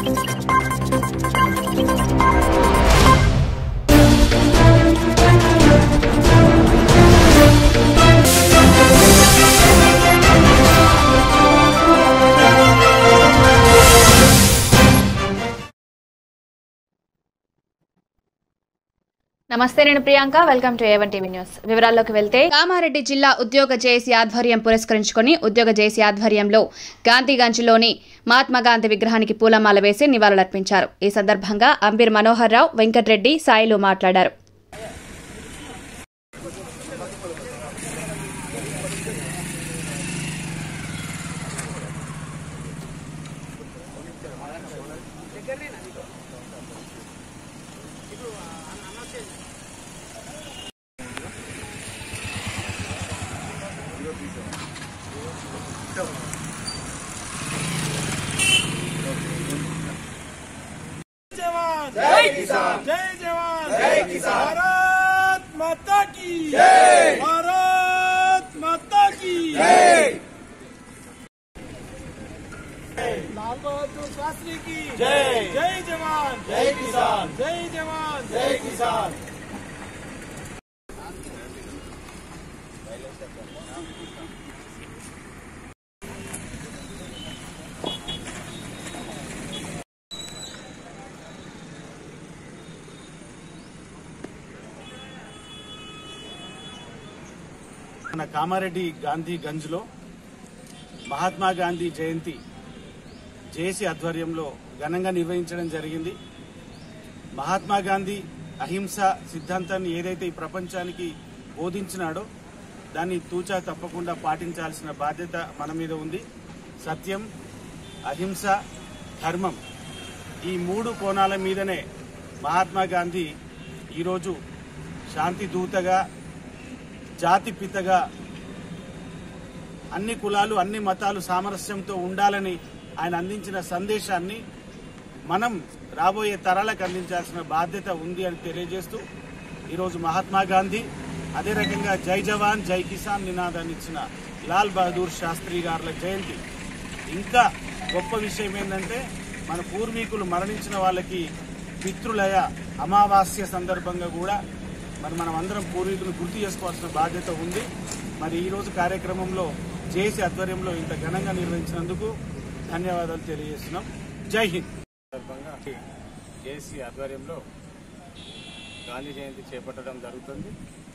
నమస్తే నేను Priyanka welcome to A one TV news వివరాల్లోకి వెళ్తే కామారెడ్డి జిల్లా ఉద్యోగ జేఏసీ ఆధ్వర్యం పురస్కరించుకొని ఉద్యోగ జేఏసీ ఆధ్వర్యంలో గాంధీగంజ్లోని మహాత్మా గాంధీ విగ్రహానికి పూలమాల వేసి నివాళులర్పించారు ఈ సందర్భంగా అంబీర్ మనోహర్ రావు వెంకట్రెడ్డి సాయిలు మాట్లాడారు जवान जय किसान जय जवान जय किसान भारत माता की जय भारत माता की जय लाल बहादुर शास्त्री की जय जय जवान जय किसान जय जवान जय किसान మన కామారెడ్డి గాంధీ గంజ్లో మహాత్మా గాంధీ జయంతి జేసీ ఆధ్వర్యంలో ఘనంగా నిర్వహించడం జరిగింది మహాత్మా గాంధీ అహింస సిద్ధాంతాన్ని ఏదైతే ఈ ప్రపంచానికి బోధించినాడో దాన్ని తూచా తప్పకుండా పాటించాల్సిన బాధ్యత మన మీద ఉంది సత్యం అహింస ధర్మం ఈ మూడు కోణాల మీదనే మహాత్మా గాంధీ ఈరోజు శాంతి దూతగా జాతి పితగా అన్ని కులాలు అన్ని మతాలు సామరస్యంతో ఉండాలని ఆయన అందించిన సందేశాన్ని మనం రాబోయే తరాలకు అందించాల్సిన బాధ్యత ఉంది అని తెలియజేస్తూ ఈరోజు మహాత్మా గాంధీ అదే రకంగా జై జవాన్ జై కిసాన్ నినాదాన్ని ఇచ్చిన లాల్ బహదూర్ శాస్త్రి గారుల జయంతి ఇంకా గొప్ప విషయం ఏంటంటే మన పూర్వీకులు మరణించిన వాళ్ళకి పితృలయ అమావాస్య సందర్భంగా కూడా మరి మనం అందరం పూర్వీకులు గుర్తు చేసుకోవాల్సిన బాధ్యత ఉంది మరి ఈ రోజు కార్యక్రమంలో జేసీ ఆధ్వర్యంలో ఇంత ఘనంగా నిర్వహించినందుకు ధన్యవాదాలు తెలియజేస్తున్నాం జై హింద్ సందర్భంగా జేసీ ఆధ్వర్యంలో గాంధీ జయంతి చేపట్టడం జరుగుతుంది